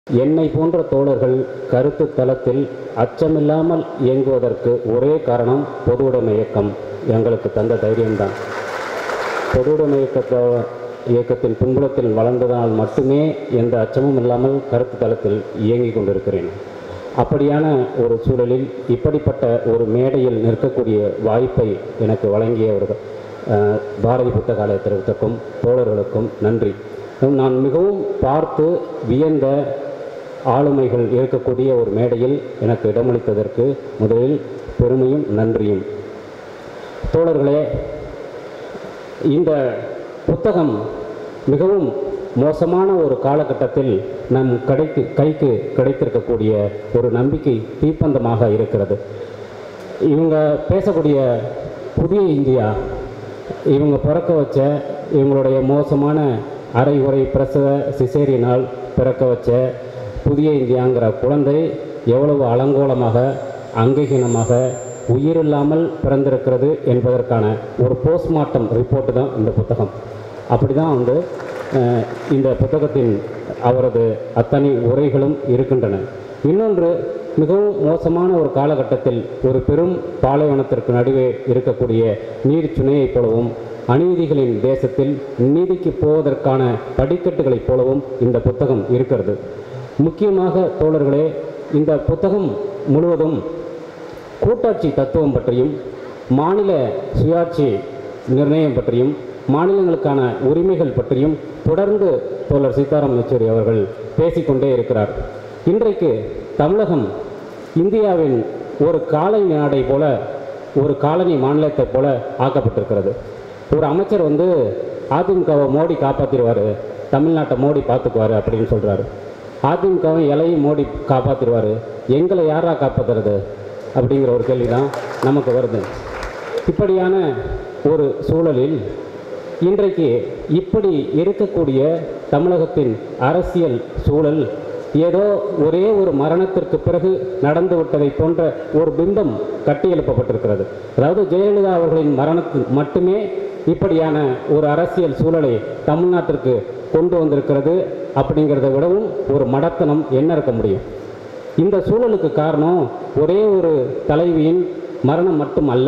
என்னை போன்ற தோழர்கள் கருத்து தளத்தில் அச்சமில்லாமல் இயங்குவதற்கு ஒரே காரணம் பொதுவுடைமை இயக்கம் எங்களுக்கு தந்த தைரியம்தான் பொதுவுடைமை இயக்கத்தை இயக்கத்தின் பின்புலத்தில் வளர்ந்ததால் மட்டுமே எந்த அச்சமும் இல்லாமல் கருத்து தளத்தில் இயங்கிக் கொண்டிருக்கிறேன் அப்படியான ஒரு சூழலில் இப்படிப்பட்ட ஒரு மேடையில் நிற்கக்கூடிய வாய்ப்பை எனக்கு வழங்கியவர்கள் அஹ், பாரதி புத்தகாலயத்திற்கும் தோழர்களுக்கும் நன்றி நான் மிகவும் பார்த்து வியந்த ஆளுமைகள் இருக்கக்கூடிய ஒரு மேடையில் எனக்கு இடமளித்ததற்கு முதலில் பெருமையும் நன்றியும் தோழர்களே இந்த புத்தகம் மிகவும் மோசமான ஒரு காலகட்டத்தில் நம் கடைக்கு கைக்கு கிடைத்திருக்கக்கூடிய ஒரு நம்பிக்கை தீப்பந்தமாக இருக்கிறது இவங்க பேசக்கூடிய புதிய இந்தியா இவங்க பிறக்க வச்ச இவங்களுடைய மோசமான அரை உரை பிரசவ சிசேரியினால் பிறக்க வச்ச புதிய இந்தியாங்கிற குழந்தை எவ்வளவு அலங்கோலமாக அங்ககீனமாக உயிரில்லாமல் பிறந்திருக்கிறது என்பதற்கான ஒரு போஸ்ட்மார்ட்டம் ரிப்போர்ட் தான் இந்த புத்தகம் அப்படி தான் வந்து அஹ், இந்த புத்தகத்தின் அவரது அத்தனை உரைகளும் இருக்கின்றன இன்னொன்று மிகவும் மோசமான ஒரு காலகட்டத்தில் ஒரு பெரும் பாலைவனத்திற்கு நடுவே இருக்கக்கூடிய நீர் சுனையைப் போலவும் அநீதிகளின் தேசத்தில் நீதிக்கு போவதற்கான படிக்கட்டுகளைப் போலவும் இந்த புத்தகம் இருக்கிறது முக்கியமாக தோழர்களே இந்த புத்தகம் முழுவதும் கூட்டாட்சி தத்துவம் பற்றியும் மாநில சுயாட்சி நிர்ணயம் பற்றியும் மாநிலங்களுக்கான உரிமைகள் பற்றியும் தொடர்ந்து தோழர் சீதாராம் யெச்சூரி அவர்கள் பேசிக்கொண்டே இருக்கிறார் இன்றைக்கு தமிழகம் இந்தியாவின் ஒரு காலனி நாடை போல ஒரு காலனி மாநிலத்தைப் போல ஆக்கப்பட்டிருக்கிறது ஒரு அமைச்சர் வந்து அதிமுகவை மோடி காப்பாற்றிடுவார் தமிழ்நாட்டை மோடி பார்த்துக்குவார் அப்படின்னு சொல்கிறாரு அதிமுகவை இலையும் மோடி காப்பாற்றிடுவார் எங்களை யாரா காப்பாற்றுறது அப்படிங்கிற ஒரு கேள்வி தான் நமக்கு வருது இப்படியான ஒரு சூழலில் இன்றைக்கு இப்படி இருக்கக்கூடிய தமிழகத்தின் அரசியல் சூழல் ஏதோ ஒரே ஒரு மரணத்திற்கு பிறகு நடந்து விட்டதை போன்ற ஒரு பிம்பம் கட்டியெழுப்பப்பட்டிருக்கிறது அதாவது ஜெயலலிதா அவர்களின் மரணத்தில் மட்டுமே இப்படியான ஒரு அரசியல் சூழலை தமிழ்நாட்டிற்கு கொண்டு வந்திருக்கிறது அப்படிங்கிறத விடவும் ஒரு மடத்தனம் என்ன இருக்க முடியும் இந்த சூழலுக்கு காரணம் ஒரே ஒரு தலைவியின் மரணம் மட்டும் அல்ல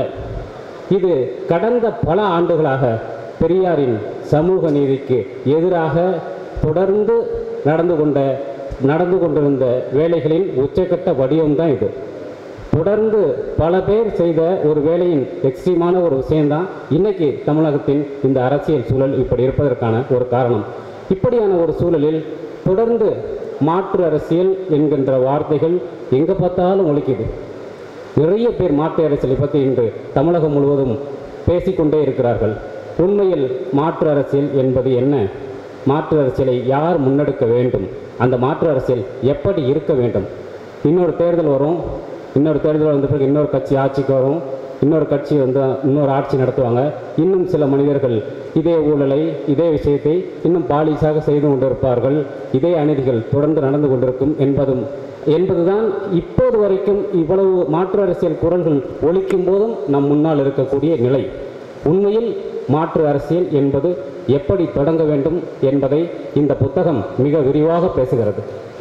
இது கடந்த பல ஆண்டுகளாக பெரியாரின் சமூக நீதிக்கு எதிராக தொடர்ந்து நடந்து கொண்ட நடந்து கொண்டிருந்த வேலைகளின் உச்சக்கட்ட வடிவம்தான் இது தொடர்ந்து பல பேர் செய்த ஒரு வேலையின் எக்ஸ்ட்ரீமான ஒரு விஷயம்தான் இன்னைக்கு தமிழகத்தின் இந்த அரசியல் சூழல் இப்படி இருப்பதற்கான ஒரு காரணம் இப்படியான ஒரு சூழலில் தொடர்ந்து மாற்று அரசியல் என்கின்ற வார்த்தைகள் எங்கே பார்த்தாலும் ஒலிக்குது நிறைய பேர் மாற்று அரசியலை பற்றி இன்று தமிழகம் முழுவதும் பேசிக்கொண்டே இருக்கிறார்கள் உண்மையில் மாற்று அரசியல் என்பது என்ன மாற்று அரசியலை யார் முன்னெடுக்க வேண்டும் அந்த மாற்று அரசியல் எப்படி இருக்க வேண்டும் இன்னொரு தேர்தல் வரும் இன்னொரு தேர்தல் வந்த பிறகு இன்னொரு கட்சி ஆட்சிக்கு வரும் இன்னொரு கட்சி வந்து இன்னொரு ஆட்சி நடத்துவாங்க இன்னும் சில மனிதர்கள் இதே ஊழலை இதே விஷயத்தை இன்னும் பாலிசாக செய்து கொண்டிருப்பார்கள் இதே அநீதிகள் தொடர்ந்து நடந்து கொண்டிருக்கும் என்பதும் என்பதுதான் இப்போது வரைக்கும் இவ்வளவு மாற்று அரசியல் குரல்கள் ஒலிக்கும் போதும் நம் முன்னால் இருக்கக்கூடிய நிலை உண்மையில் மாற்று அரசியல் என்பது எப்படி தொடங்க வேண்டும் என்பதை இந்த புத்தகம் மிக விரிவாக பேசுகிறது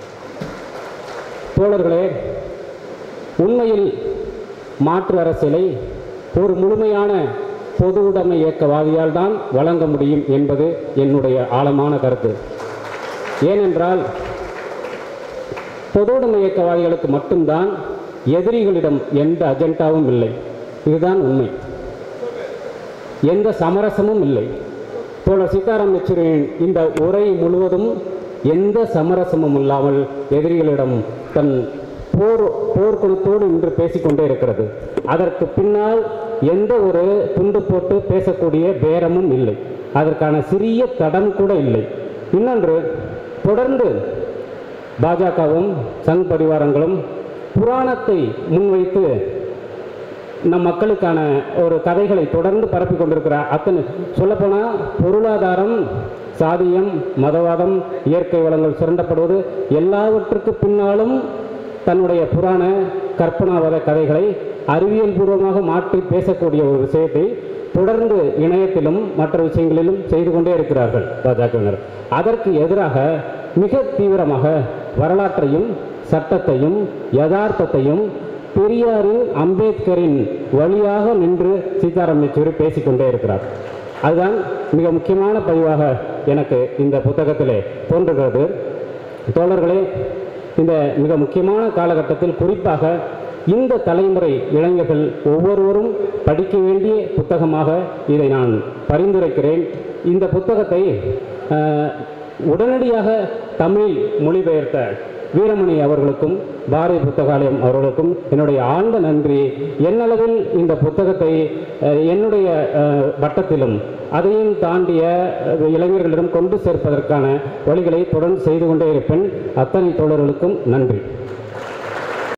தோழர்களே உண்மையில் மாற்று அரசியலை ஒரு முழுமையான பொது உடைமை இயக்கவாதியால் தான் வழங்க முடியும் என்பது என்னுடைய ஆழமான கருத்து ஏனென்றால் பொது உடைமை இயக்கவாதிகளுக்கு மட்டும்தான் எதிரிகளிடம் எந்த அஜெண்டாவும் இல்லை இதுதான் உண்மை எந்த சமரசமும் இல்லை தோழர் சீதாராம் யெச்சூரியின் இந்த உரை முழுவதும் எந்த சமரசமும் இல்லாமல் எதிரிகளிடம் தன் போர் போர்க்குணத்தோடு இன்று பேசிக்கொண்டே இருக்கிறது அதற்கு பின்னால் எந்த ஒரு துண்டு போட்டு பேசக்கூடிய பேரமும் இல்லை அதற்கான சிறிய தடம் கூட இல்லை இன்னொன்று தொடர்ந்து பாஜகவும் சங் பரிவாரங்களும் புராணத்தை முன்வைத்து நம் மக்களுக்கான ஒரு கதைகளை தொடர்ந்து பரப்பி கொண்டிருக்கிற அத்தனை சொல்லப்போனால் பொருளாதாரம் சாதியம் மதவாதம் இயற்கை வளங்கள் சுரண்டப்படுவது எல்லாவற்றுக்கு பின்னாலும் தன்னுடைய புராண கற்பனாவாத கதைகளை அறிவியல் பூர்வமாக மாற்றி பேசக்கூடிய ஒரு விஷயத்தை தொடர்ந்து இணையத்திலும் மற்ற விஷயங்களிலும் செய்து கொண்டே இருக்கிறார்கள் பாஜகவினர் அதற்கு எதிராக மிக தீவிரமாக வரலாற்றையும் சட்டத்தையும் யதார்த்தத்தையும் பெரியாரின் அம்பேத்கரின் வழியாக நின்று சீதாராம் யெச்சூரி பேசிக்கொண்டே இருக்கிறார் அதுதான் மிக முக்கியமான பதிவாக எனக்கு இந்த புத்தகத்திலே தோன்றுகிறது தோழர்களே இந்த மிக முக்கியமான காலகட்டத்தில் குறிப்பாக இந்த தலைமுறை இளைஞர்கள் ஒவ்வொருவரும் படிக்க வேண்டிய புத்தகமாக இதை நான் பரிந்துரைக்கிறேன் இந்த புத்தகத்தை அஹ், உடனடியாக தமிழ் மொழிபெயர்த்த வீரமணி அவர்களுக்கும் பாரதி புத்தகாலயம் அவர்களுக்கும் என்னுடைய ஆழ்ந்த நன்றி என்னளவில் இந்த புத்தகத்தை அஹ், என்னுடைய அஹ், வட்டத்திலும் அதையும் தாண்டிய அஹ், இளைஞர்களிடம் கொண்டு சேர்ப்பதற்கான வழிகளை தொடர்ந்து செய்து கொண்டே இருப்பேன் அத்தனை தோழர்களுக்கும் நன்றி